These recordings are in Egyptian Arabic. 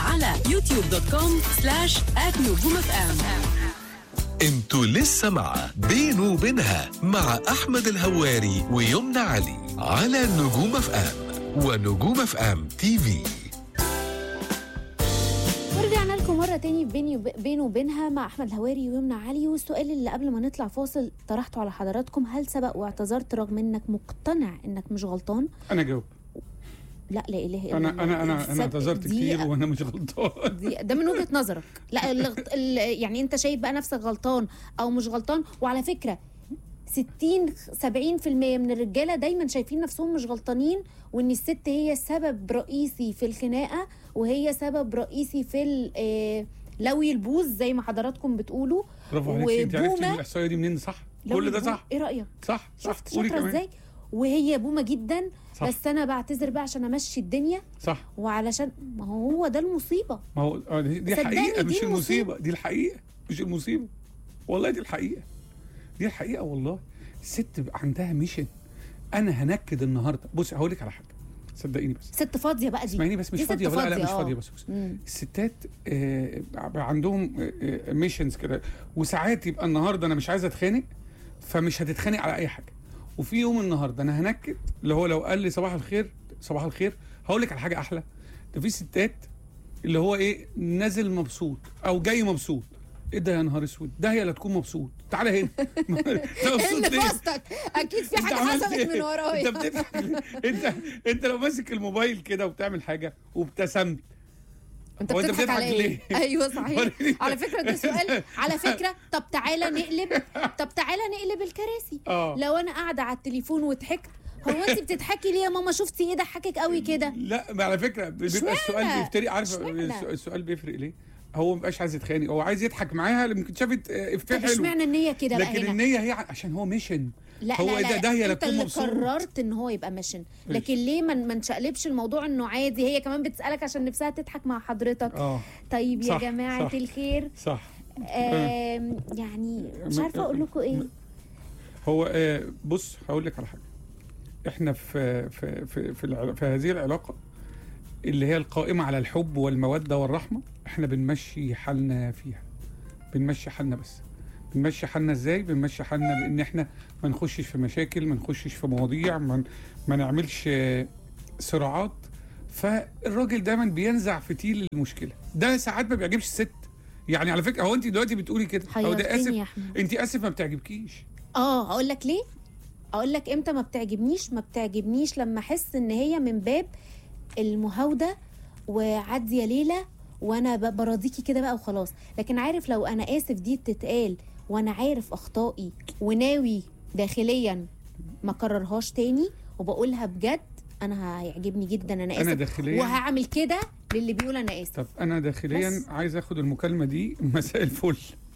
على يوتيوب دوت كوم سلاش نجوم اف ام انتوا لسه مع بينه وبينها مع احمد الهواري ويمنى علي على نجوم اف ام ونجوم اف ام تي في ورجعنا لكم مرة تاني في بيني وب... بينه وبينها مع أحمد الهواري ويمنى علي والسؤال اللي قبل ما نطلع فاصل طرحته على حضراتكم هل سبق واعتذرت رغم إنك مقتنع إنك مش غلطان؟ انا جاوب لا لا إله إلا انا الله. انا انا انا السب- اعتذرت دي- كتير وانا مش غلطان دي ده من وجهة نظرك لا الغ- ال... يعني أنت شايف بقى نفسك غلطان أو مش غلطان وعلى فكرة 60 70% من الرجاله دايما شايفين نفسهم مش غلطانين وان الست هي سبب رئيسي في الخناقه وهي سبب رئيسي في ال- آه، لوي البوز زي ما حضراتكم بتقولوا برافو عليك انت عرفتي وبومة- الاحصائيه دي منين صح لوي كل ده البوز- صح ايه رايك صح صح شفت قولي شاطره كمان. ازاي وهي بومه جدا صح. بس انا بعتذر بقى عشان امشي الدنيا صح وعلشان ما هو هو ده المصيبه ما هو آه، دي دي صدقني حقيقه دي مش المصيبة. المصيبه دي الحقيقه مش المصيبه والله دي الحقيقه دي الحقيقه والله الست بقى عندها ميشن انا هنكد النهارده بص هقول لك على حاجه صدقيني بس ست فاضيه بقى دي اسمعيني بس مش دي ست فاضيه لا لا مش آه. فاضيه بس, بس. مم. الستات آه، بقى عندهم ميشنز كده وساعات يبقى النهارده انا مش عايزه اتخانق فمش هتتخانق على اي حاجه وفي يوم النهارده انا هنكد اللي هو لو قال لي صباح الخير صباح الخير هقول لك على حاجه احلى ده في ستات اللي هو ايه نازل مبسوط او جاي مبسوط ايه ده يا نهار اسود ده هي اللي تكون مبسوط تعالى هنا انت ايه مبسوط اللي ليه؟ فاستك اكيد في انت حاجه عملت حصلت ايه؟ من ورايا انت بتضحك ليه؟ انت انت لو ماسك الموبايل كده وبتعمل حاجه وابتسمت انت هو انت بتضحك على بتضحك ايه؟ ليه؟ ايوه صحيح وريني. على فكره ده سؤال على فكره طب تعالى نقلب طب تعالى نقلب الكراسي اه لو انا قاعده على التليفون وضحكت هو انت بتضحكي ليه يا ماما شفتي ايه ضحكك قوي كده لا ما على فكره بيبقى اشمعنى؟ السؤال بيفترق عارف اشمعنى؟ الس- السؤال بيفرق ليه؟ هو ما بيبقاش عايز يتخانق هو عايز يضحك معاها اللي يمكن شافت آه، افيه طب حلو اشمعنى النيه كده بقى لكن هنا النيه هي ع- عشان هو ميشن لا هو لا ده- لا ده هي اللي انت تكون اللي مبسوط. قررت ان هو يبقى مشن لكن ليه ما ما نشقلبش الموضوع انه عادي هي كمان بتسالك عشان نفسها تضحك مع حضرتك اه طيب يا صح، جماعه صح. الخير صح آم يعني مش عارفه اقول لكم ايه هو آه، بص هقول لك على حاجه احنا في في في في, العلا- في هذه العلاقه اللي هي القائمه على الحب والموده والرحمه احنا بنمشي حالنا فيها بنمشي حالنا بس بنمشي حالنا ازاي بنمشي حالنا بان احنا ما نخشش في مشاكل ما نخشش في مواضيع ما, ما نعملش آه، صراعات فالراجل دايما بينزع فتيل المشكله ده ساعات ما بيعجبش الست يعني على فكره هو انت دلوقتي بتقولي كده هو ده حيرتني اسف يا احمد انت اسف ما بتعجبكيش اه هقول لك ليه اقول لك امتى ما بتعجبنيش ما بتعجبنيش لما احس ان هي من باب المهاوده وعدي يا ليلى وانا ب- براضيكي كده بقى وخلاص لكن عارف لو انا اسف دي بتتقال وانا عارف اخطائي وناوي داخليا ما كررهاش تاني وبقولها بجد انا هيعجبني جدا انا اسف انا داخليا وهعمل كده للي بيقول انا اسف طب انا داخليا بس. عايز اخد المكالمه دي مساء الفل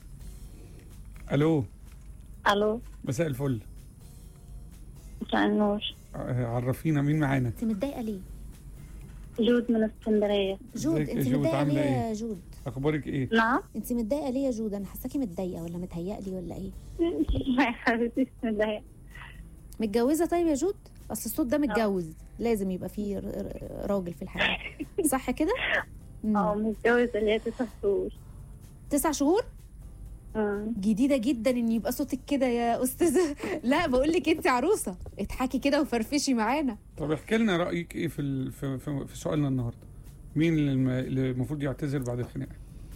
الو الو مساء الفل مساء النور آه، عرفينا مين معانا انت متضايقه ليه جود من اسكندريه جود ازيك يا انت جود؟ متضايقه عاملة ليه ايه؟ يا جود اخبارك ايه نعم انت متضايقه ليه يا جود انا حاساكي متضايقه ولا متهيألي ولا ايه لا يا حبيبتي مش متضايقه متجوزه طيب يا جود اصل الصوت ده متجوز لازم يبقى فيه ر- ر- راجل في الحياه صح كده مم. اه متجوز اللي هي تسع شهور تسع شهور أمم. جديده جدا ان يبقى صوتك كده يا استاذه لا بقول لك انت عروسه اضحكي كده وفرفشي معانا طب احكي لنا رايك ايه في ال... في, في, في سؤالنا النهارده مين اللي الم- اللي المفروض يعتذر بعد الخناقه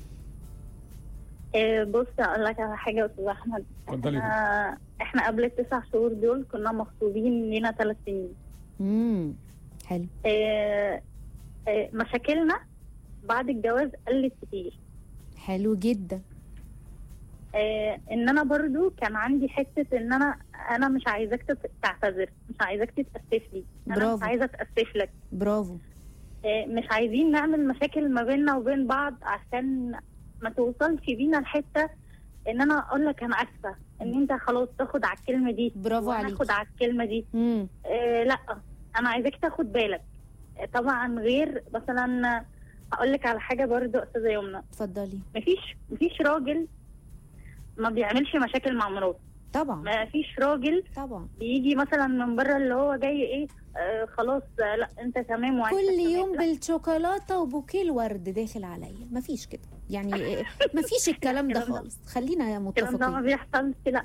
إيه، بص اقول لك على حاجه يا استاذ احمد اتفضلي احنا احنا قبل التسع شهور دول كنا مخطوبين لينا ثلاث سنين امم حلو إيه، إيه، مشاكلنا بعد الجواز قلت كتير حلو جدا إيه، ان انا برضو كان عندي حته ان انا انا مش عايزاك تت- تعتذر مش عايزاك تتاسف لي انا برافو. مش عايزه اتاسف لك برافو آه، مش عايزين نعمل مشاكل ما بيننا وبين بعض عشان ما توصلش بينا لحته ان انا اقول لك انا اسفه ان انت خلاص تاخد على الكلمه دي برافو وأنا عليكي. اخد على الكلمه دي امم آه لا انا عايزاك تاخد بالك آه، طبعا غير مثلا هقول لك على حاجه برضو استاذه يمنى اتفضلي مفيش مفيش راجل ما بيعملش مشاكل مع مراته طبعا مفيش راجل طبعا بيجي مثلا من بره اللي هو جاي ايه آه خلاص آه لا انت تمام وعايشة كل تمام. يوم لا، بالشوكولاته وبوكيه الورد داخل عليا مفيش كده يعني مفيش الكلام ده الكلام ده- خالص خلينا الكلام ده ما متفقين بيحصلش لا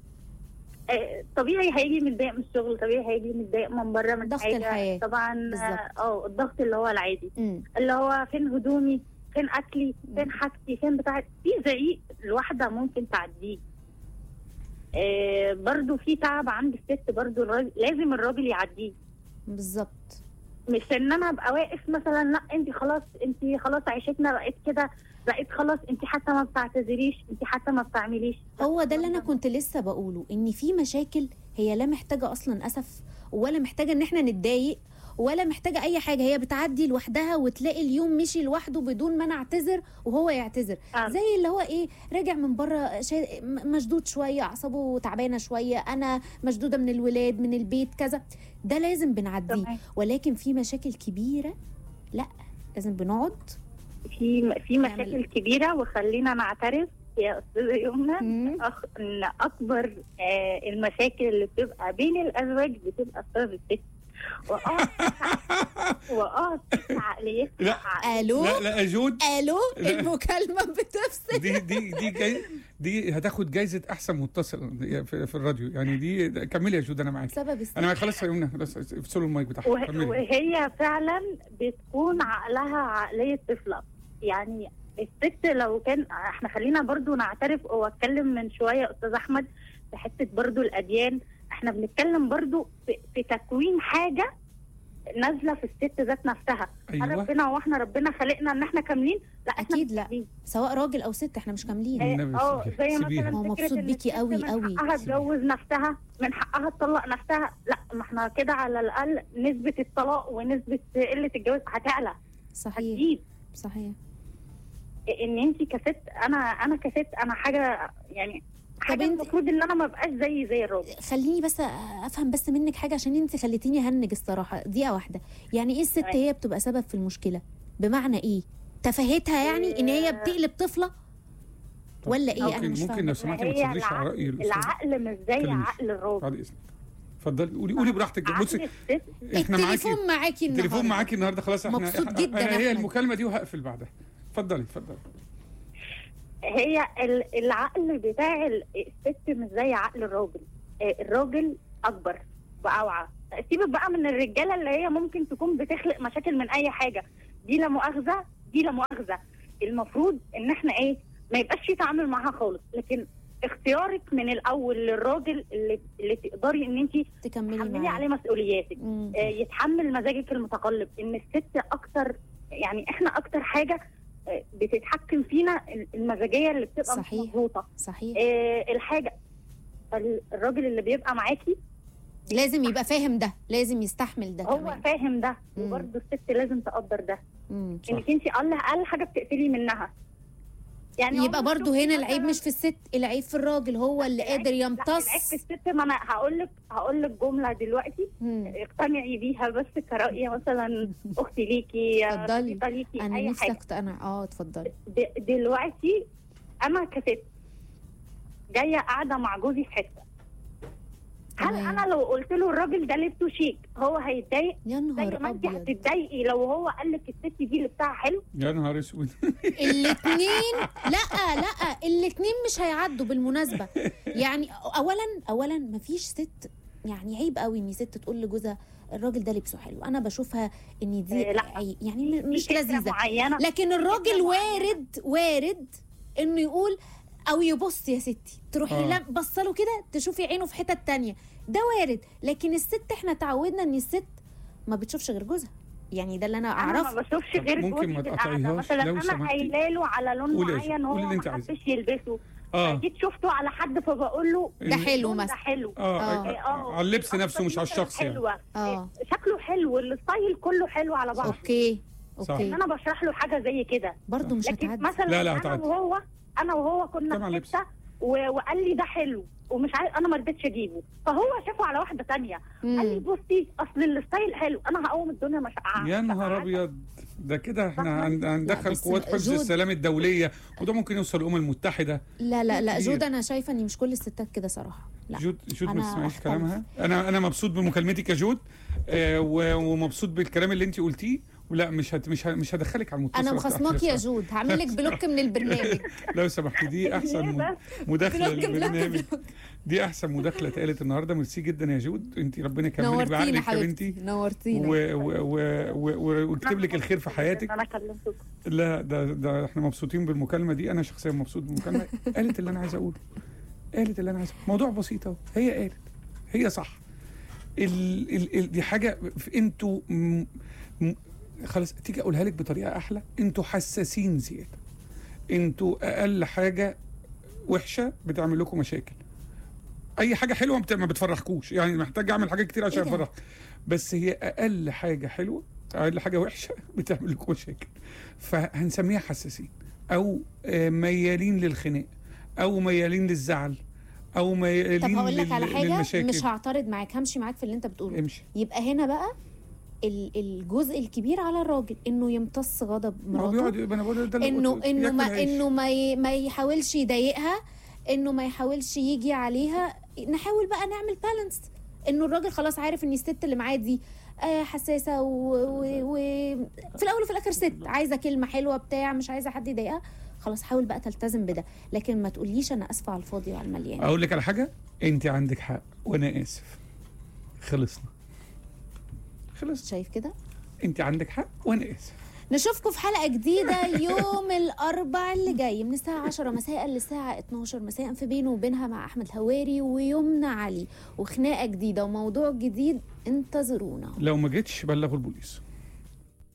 آه، طبيعي هيجي متضايق من الشغل طبيعي هيجي متضايق من بره من ضغط حاجه الحياة. طبعا بالظبط. اه آه، الضغط اللي هو العادي مم. اللي هو فين هدومي فين اكلي فين حاجتي فين بتاع في زعيق الواحده ممكن تعديه آه برضو في تعب عند الست برضو الراجل لازم الراجل يعديه بالظبط مش ان انا ابقى واقف مثلا لا انت خلاص انت خلاص عيشتنا بقت كده بقت خلاص انت حتى ما بتعتذريش انت حتى ما بتعمليش هو ده اللي انا كنت لسه بقوله ان في مشاكل هي لا محتاجه اصلا اسف ولا محتاجه ان احنا نتضايق ولا محتاجه اي حاجه هي بتعدي لوحدها وتلاقي اليوم مشي لوحده بدون ما انا اعتذر وهو يعتذر آه. زي اللي هو ايه راجع من بره شا... م- مشدود شويه اعصابه تعبانه شويه انا مشدوده من الولاد من البيت كذا ده لازم بنعديه تمام. ولكن في مشاكل كبيره لا لازم بنقعد في في نعمل- مشاكل كبيره وخلينا نعترف يا استاذه يمنى مم. أخ... ان اكبر آه المشاكل اللي بتبقى بين الازواج بتبقى بسبب الست واه واه الست عقليتها لا. عقل- الو لا لا يا جود الو لا. المكالمه بتفصل دي دي دي جاي دي هتاخد جايزه احسن متصل في, في الراديو يعني دي كملي يا جود انا معاك بسبب الست انا معاك خلاص يا يمنى خلاص افصلوا المايك بتاعها وه- كملي وهي فعلا بتكون عقلها عقلية طفلة يعني الست لو كان احنا خلينا برضو نعترف واتكلم من شوية استاذ احمد في حتة برضو الاديان احنا بنتكلم برضو في, في تكوين حاجة نازلة في الست ذات نفسها هل ايوه ربنا هو احنا ربنا خلقنا ان احنا كاملين لا احنا أكيد مش لا. كاملين. سواء راجل او ست احنا مش كاملين اه النبي آه، سيبيها- زي سيبيها. مثلا هو فكرة مبسوط إن بيكي الست قوي من قوي. حقها سيبيها. تجوز نفسها من حقها تطلق نفسها لا ما احنا كده على الاقل نسبة الطلاق ونسبة قلة الجواز هتعلى صحيح اكيد صحيح ان انت كست انا انا كست انا حاجه يعني حاجه انت- المفروض ان انا ما بقاش زي زي الراجل خليني بس افهم بس منك حاجه عشان انت خليتيني هنج الصراحه دقيقه واحده يعني ايه الست تمام. هي بتبقى سبب في المشكله بمعنى ايه تفاهتها يعني ان هي آه. بتقلب طفله ولا ايه انا ممكن مش ممكن فاهمه لو سمحتي ما هي تصدريش على العقل, راي الاستاذ العقل مش زي كلمنيش. عقل الراجل بعد اذنك اتفضلي قولي قولي براحتك عقل بصي الست احنا معاكي التليفون معاكي النهارده التليفون معاكي النهارده خلاص احنا مبسوط احنا- جدا انا يا هي أحمد. المكالمه دي وهقفل بعدها اتفضلي اتفضلي هي ال- العقل بتاع ال- الست مش زي عقل الراجل آه، الراجل اكبر واوعى سيبك بقى من الرجاله اللي هي ممكن تكون بتخلق مشاكل من اي حاجه دي لا مؤاخذه دي لا مؤاخذه المفروض ان احنا ايه ما يبقاش في تعامل معاها خالص لكن اختيارك من الاول للراجل اللي اللي تقدري ان انت تكملي تحملي معايا عليه مسؤولياتك مم. آه، يتحمل مزاجك المتقلب ان الست اكتر يعني احنا اكتر حاجه آه، بتتحكم فينا المزاجيه اللي بتبقى مش صحيح. مظبوطه صحيح آه، الحاجه الراجل اللي بيبقى معاكي لازم يبقى فاهم ده لازم يستحمل ده هو كمان فاهم ده مم. وبرده الست لازم تقدر ده مم. انك انت اقل اقل حاجه بتقفلي منها يعني يبقى هو برضو شوفي هنا العيب مثلاً- مش في الست العيب في الراجل هو اللي العيب- قادر لا، العيب في يمتص الست ما انا هقول لك هقول لك جمله دلوقتي مم. اقتنعي بيها بس كرأي مثلا اختي ليكي اتفضلي. صديقة ليكي انا اي نفسي حاجه اقتنع اه اتفضلي د- دلوقتي انا كست جايه قاعده مع جوزي في حته هل تمام. انا لو قلت له الراجل ده لبسه شيك هو هيتضايق يا زي نهار ما انت ابيض هتتضايقي لو هو قال لك الست دي لبسها حلو يا نهار اسود الاتنين لا لا الاتنين مش هيعدوا بالمناسبة يعني اولا اولا مفيش ست يعني عيب قوي ان ست تقول لجوزها الراجل ده لبسه حلو انا بشوفها ان دي آه، لا. عي- يعني م- في مش فكرة لذيذة معينه لكن الراجل فكرة وارد وارد انه يقول او يبص يا ستي تروحي آه. لا بصله كده تشوفي عينه في حتة تانية ده وارد لكن الست احنا تعودنا ان الست ما بتشوفش غير جوزها يعني ده اللي انا انا اعرفه ما بشوفش طب غير ممكن جوزي ما في القعدة. تقطعيهاش مثلا لو انا سمحتي. قايله له على لون قولي يا معين شيخ، هو قولي اللي ما انت عايزاه. حبش يلبسه اه جيت شفته على حد فبقول له ده حلو اللون ده مثلا حلو اه آه. آه، على اللبس نفسه مش على الشخص يعني حلوة. اه شكله حلو الستايل كله حلو على بعض اوكي صح. اوكي ان انا بشرح له حاجه زي كده برضه مش لكن هتعدي مثلا لا، لا، انا هتعدي. وهو انا وهو كنا طبعا في لبس. حته و- وقال لي ده حلو ومش عارف انا ما رضيتش اجيبه فهو شافه على واحده تانية قال لي مم. بصي اصل الستايل حلو انا هقوم الدنيا مش هقعد. يا نهار هقعد. ابيض ده كده احنا هن- لا، هندخل بس قوات حفظ جود- السلام الدوليه وده ممكن يوصل الامم المتحده لا لا لا دي- جود انا شايفه ان مش كل الستات كده صراحه لا. جود جود ما أنا تسمعيش أختلف. كلامها انا انا مبسوط بمكالمتك يا جود آه و- ومبسوط بالكلام اللي انت قلتيه ولا مش هت مش ه- مش هدخلك على المتصل انا بتاعك مخصماك يا لو جود هعمل لك بلوك من البرنامج لو سمحت دي احسن ليه م- بس؟ مداخله بلوك بلوك للبرنامج بلوك دي احسن مداخله اتقالت النهارده ميرسي جدا يا جود انت ربنا يكملك نورتينا بعقلك يا حبيبتي بنتي نورتينا و- و- و- و- ويكتب لك الخير في حياتك انا كلمتكم لا ده ده احنا مبسوطين بالمكالمه دي انا شخصيا مبسوط بالمكالمه قالت اللي انا عايز اقوله قالت اللي انا عايز أقوله. موضوع بسيط اهو هي قالت هي صح ال ال ال دي حاجه في- انتوا م- م- خلاص تيجي اقولها لك بطريقه احلى انتوا حساسين زياده انتوا اقل حاجه وحشه بتعمل لكم مشاكل اي حاجه حلوه ما بت- ما بتفرحكوش يعني محتاج اعمل حاجات كتير عشان إيه ده؟ افرح بس هي اقل حاجه حلوه اقل حاجه وحشه بتعمل لكم مشاكل فهنسميها حساسين او آه، ميالين للخناق او ميالين للزعل او ميالين طب هقول لك لل- على حاجه للمشاكل مش هعترض معاك همشي معاك في اللي انت بتقوله امشي يبقى هنا بقى ال- الجزء الكبير على الراجل انه يمتص غضب ما هو بيقعد مراته انا بقول ده اللي انه قلته، انه ياكل ما عيش. انه ما ي- ما يحاولش يضايقها انه ما يحاولش يجي عليها نحاول بقى نعمل بالانس انه الراجل خلاص عارف ان الست اللي معاه دي آه، حساسه وفي و... و... في الاول وفي الاخر ست عايزه كلمه حلوه بتاع مش عايزه حد يضايقها خلاص حاول بقى تلتزم بده لكن ما تقوليش انا اسفه على الفاضي وعلى المليان اقول لك على حاجه انت عندك حق وانا اسف خلصنا خلص شايف كده انت عندك حق وانا اسف نشوفكم في حلقة جديدة يوم الأربع اللي جاي من الساعة 10 مساء للساعة 12 مساء في بينه وبينها مع أحمد هواري ويمنى علي وخناقة جديدة وموضوع جديد انتظرونا لو ما جيتش بلغوا البوليس